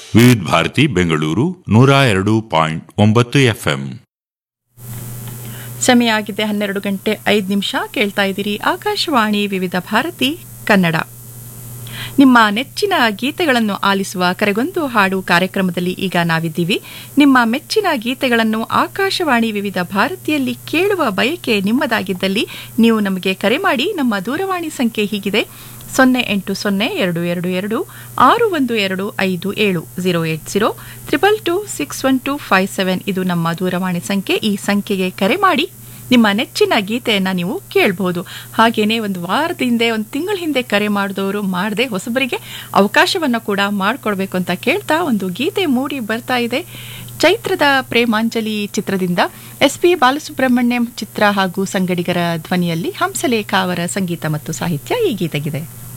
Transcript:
ವಿವಿಧ ಭಾರತಿ ಬೆಂಗಳೂರು ನೂರ ಎರಡು ಪಾಯಿಂಟ್ ಒಂಬತ್ತು ಎಫ್ಎಂ ಸಮಯ ಆಗಿದೆ ಹನ್ನೆರಡು ಗಂಟೆ ಐದು ನಿಮಿಷ ಕೇಳ್ತಾ ಇದ್ದೀರಿ ಆಕಾಶವಾಣಿ ವಿವಿಧ ಭಾರತಿ ಕನ್ನಡ ನಿಮ್ಮ ನೆಚ್ಚಿನ ಗೀತೆಗಳನ್ನು ಆಲಿಸುವ ಕರೆಗೊಂದು ಹಾಡು ಕಾರ್ಯಕ್ರಮದಲ್ಲಿ ಈಗ ನಾವಿದ್ದೀವಿ ನಿಮ್ಮ ಮೆಚ್ಚಿನ ಗೀತೆಗಳನ್ನು ಆಕಾಶವಾಣಿ ವಿವಿಧ ಭಾರತಿಯಲ್ಲಿ ಕೇಳುವ ಬಯಕೆ ನಿಮ್ಮದಾಗಿದ್ದಲ್ಲಿ ನೀವು ನಮಗೆ ಕರೆ ಮಾಡಿ ನಮ್ಮ ದೂರವಾಣಿ ಸಂಖ್ಯೆ ಹೀಗಿದೆ ಸೊನ್ನೆ ಎಂಟು ಸೊನ್ನೆ ಎರಡು ಎರಡು ಎರಡು ಆರು ಒಂದು ಎರಡು ಐದು ಏಳು zero eight zero triple two six one two five seven ಇದು ನಮ್ಮ ದೂರವಾಣಿ ಸಂಖ್ಯೆ ಈ ಸಂಖ್ಯೆಗೆ ಕರೆ ಮಾಡಿ ನಿಮ್ಮ ನೆಚ್ಚಿನ ಗೀತೆಯನ್ನು ನೀವು ಕೇಳಬಹುದು ಹಾಗೇನೆ ಒಂದು ವಾರದ ಹಿಂದೆ ಒಂದು ತಿಂಗಳ ಹಿಂದೆ ಕರೆ ಮಾಡಿದವರು ಮಾಡದೆ ಹೊಸಬರಿಗೆ ಅವಕಾಶವನ್ನು ಕೂಡ ಮಾಡಿಕೊಡ್ಬೇಕು ಅಂತ ಕೇಳ್ತಾ ಒಂದು ಗೀತೆ ಮೂಡಿ ಬರ್ತಾ ಇದೆ ಚೈತ್ರದ ಪ್ರೇಮಾಂಜಲಿ ಚಿತ್ರದಿಂದ ಎಸ್ ಪಿ ಬಾಲಸುಬ್ರಹ್ಮಣ್ಯಂ ಚಿತ್ರ ಹಾಗೂ ಸಂಗಡಿಗರ ಧ್ವನಿಯಲ್ಲಿ ಹಂಸಲೇಖ ಅವರ ಸಂಗೀತ ಮತ್ತು ಸಾಹಿತ್ಯ ಈ ಗೀತೆಗಿದೆ